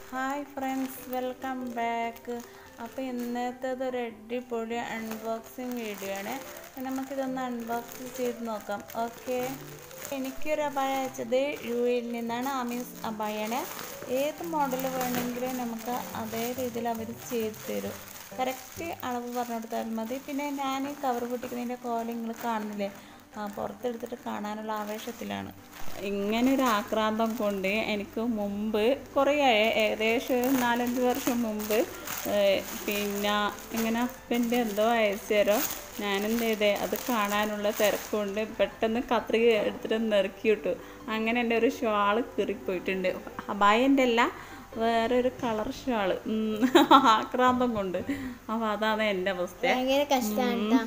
Hi friends welcome back അപ്പോൾ ഇന്നത്തേത് ഒരു അടിപൊളി അൺബോക്സിങ് വീഡിയോ ആണ് അപ്പോൾ നമുക്കിതൊന്ന് അൺബോക്സ് ചെയ്ത് നോക്കാം ഓക്കെ എനിക്കൊരു അബായ അയച്ചത് യു എയിൽ നിന്നാണ് ആമീസ് അബായാണ് ഏത് മോഡൽ വേണമെങ്കിലും നമുക്ക് അതേ രീതിയിൽ അവർ ചെയ്ത് തരും കറക്റ്റ് അളവ് പറഞ്ഞു കൊടുത്താൽ മതി പിന്നെ ഞാൻ കവർ പൊട്ടിക്കുന്നതിൻ്റെ കോല നിങ്ങൾ കാണുന്നില്ലേ ആ പുറത്തെടുത്തിട്ട് കാണാനുള്ള ആവേശത്തിലാണ് ഇങ്ങനെ ഒരു ആക്രാന്തം കൊണ്ട് എനിക്ക് മുമ്പ് കുറേ ആയി, ഏകദേശം ഒരു നാലഞ്ച് വർഷം മുമ്പ് ഏഹ്, പിന്നെ ഇങ്ങനെ ഹസ്ബൻഡ് എന്തോ അയച്ചു തരോ ഞാനെന്ത് ചെയ്തേ അത് കാണാനുള്ള തിരക്കുണ്ട് പെട്ടെന്ന് കത്രിക എടുത്തിട്ട് നെറുക്കി വിട്ടു അങ്ങനെ എൻ്റെ ഒരു ഷാള് കീറിപ്പോയിട്ടുണ്ട് അബായൻ്റെ അല്ല വേറൊരു കളർ ഷാള് ആക്രാന്തം കൊണ്ട് അപ്പോൾ അതാണ് എൻ്റെ അവസ്ഥ ഭയങ്കര കഷ്ടമാണ്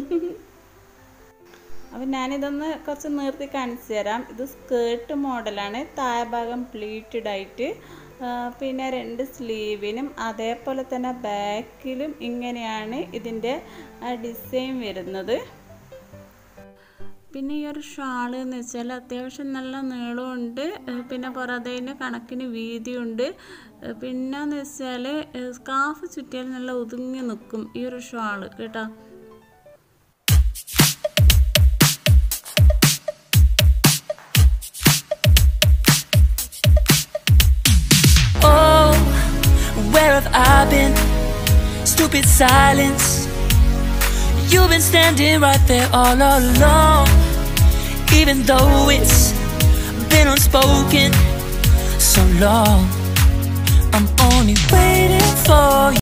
അപ്പം ഞാനിതൊന്ന് കുറച്ച് നിർത്തി കാണിച്ചു തരാം ഇത് സ്കേർട്ട് മോഡലാണ് താഴെ ഭാഗം പ്ലീറ്റഡ് ആയിട്ട് ആ, പിന്നെ രണ്ട് സ്ലീവിനും അതേപോലെ തന്നെ ബാക്കിലും ഇങ്ങനെയാണ് ഇതിൻ്റെ ഡിസൈൻ വരുന്നത് പിന്നെ ഈ ഒരു ഷാള് എന്ന് വെച്ചാൽ അത്യാവശ്യം നല്ല നീളമുണ്ട് ഏഹ് പിന്നെ പുറതേൻ്റെ കണക്കിന് വീതിയുണ്ട് ഏഹ് പിന്നെന്ന് വെച്ചാൽ സ്കാർഫ് ചുറ്റിയാൽ നല്ല ഒതുങ്ങി നിൽക്കും ഈ ഒരു ഷാള് കേട്ടോ Oh, where have I been? Stupid silence. You've been standing right there all along. Even though it's been unspoken so long, I'm only waiting for you.